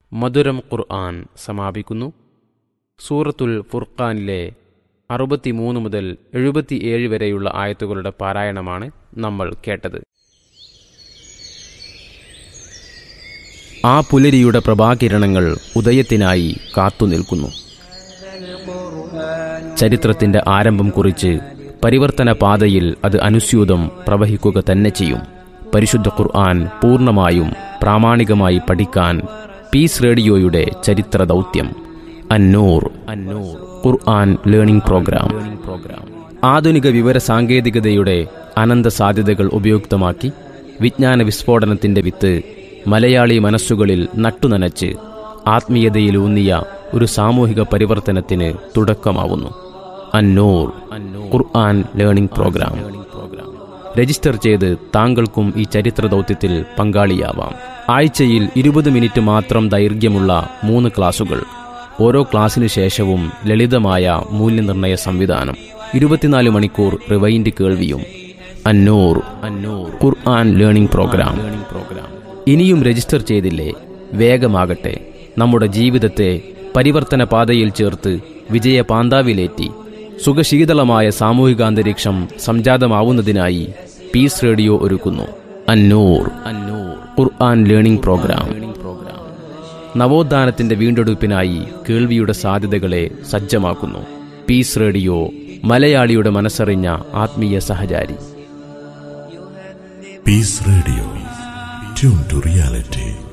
മധുരം ഖുർആൻ സമാപിക്കുന്നു സൂറത്തുൽ ഫുർഖാനിലെ അറുപത്തിമൂന്ന് മുതൽ എഴുപത്തിയേഴ് വരെയുള്ള ആയത്തുകളുടെ പാരായണമാണ് നമ്മൾ കേട്ടത് ആ പുലരിയുടെ പ്രഭാകിരണങ്ങൾ ഉദയത്തിനായി കാത്തുനിൽക്കുന്നു ചരിത്രത്തിന്റെ ആരംഭം കുറിച്ച് പരിവർത്തന പാതയിൽ അത് അനുസ്യൂതം പ്രവഹിക്കുക തന്നെ ചെയ്യും പരിശുദ്ധ ഖുർആൻ പൂർണ്ണമായും പ്രാമാണികമായി പഠിക്കാൻ പീസ് റേഡിയോയുടെ ചരിത്ര ദൗത്യം Annoor Annoor Quran learning programme programme ആധുനിക വിവര സാങ്കേതികതയുടെ അനന്ത സാധ്യതകൾ ഉപയുക്തമാക്കി വിജ്ഞാന വിസ്ഫോടനത്തിന്റെ വിത്ത് മലയാളി മനസ്സുകളിൽ നട്ടുനനച്ച് ആത്മീയതയിലൂന്നിയ ഒരു സാമൂഹിക പരിവർത്തനത്തിന് തുടക്കമാവുന്നു Annoor Quran learning programme register ചെയ്ത് താങ്കൾക്കും ഈ ചരിത്ര ദൗത്യത്തിൽ പങ്കാളിയാവാം ആഴ്ചയിൽ ഇരുപത് മിനിറ്റ് മാത്രം ദൈർഘ്യമുള്ള മൂന്ന് ക്ലാസുകൾ ഓരോ ക്ലാസ്സിനു ശേഷവും ലളിതമായ മൂല്യനിർണ്ണയ സംവിധാനം ഇരുപത്തിനാല് മണിക്കൂർ റിവൈൻഡ് കേൾവിയും Annoor Annoor Quran learning programme programme ഇനിയും രജിസ്റ്റർ ചെയ്തില്ലേ വേഗമാകട്ടെ നമ്മുടെ ജീവിതത്തെ പരിവർത്തന പാതയിൽ ചേർത്ത് വിജയ പാന്താവിലേറ്റി സുഖശീതളമായ സാമൂഹികാന്തരീക്ഷം സംജാതമാവുന്നതിനായി പീസ് റേഡിയോ ഒരുക്കുന്നു Annoor Annoor Quran learning programme programme നവോത്ഥാനത്തിന്റെ വീണ്ടെടുപ്പിനായി കേൾവിയുടെ സാധ്യതകളെ സജ്ജമാക്കുന്നു പീസ് റേഡിയോ മലയാളിയുടെ മനസ്സറിഞ്ഞ ആത്മീയ സഹചാരി peace radio tune to reality